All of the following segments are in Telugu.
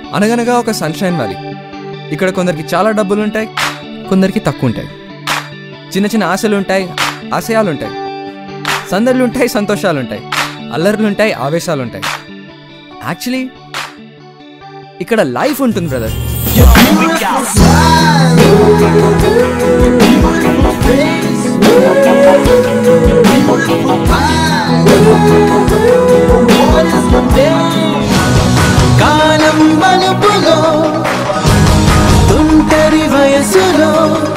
అనగనగా ఒక సన్షైన్ వ్యాలీ ఇక్కడ కొందరికి చాలా డబ్బులు ఉంటాయి కొందరికి తక్కువ ఉంటాయి చిన్న చిన్న ఆశలు ఉంటాయి ఆశయాలు ఉంటాయి సందర్లు ఉంటాయి సంతోషాలు ఉంటాయి అల్లర్లు ఉంటాయి ఆవేశాలు ఉంటాయి యాక్చువల్లీ ఇక్కడ లైఫ్ ఉంటుంది బ్రదర్ కాలం మలుపులో తుంటరి వయసులో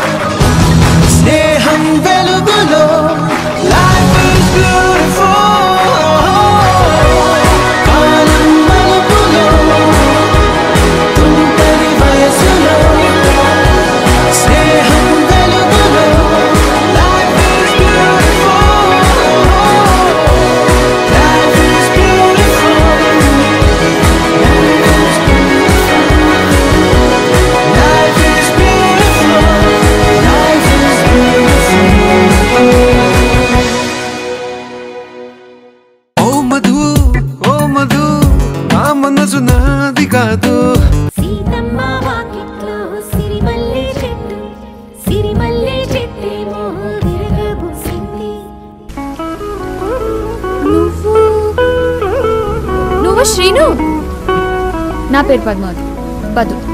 స్నేహం వెలుగులో Life is beautiful. కాలం మలుపులో తుంటరి వయసులో స్నేహం వెలుగులో Life is beautiful. Life is beautiful. Life is beautiful. Life is beautiful. ఓ మధు ఓ మధు నా మనసు నాది కాదు సీతమ్మ వాకిట్లో సిరిమల్లె చెట్టు సిరిమల్లె చెట్టేమో విరగబూసింది నువ్వు నువ్వు శ్రీను నా పేరు పద్మావతి పదు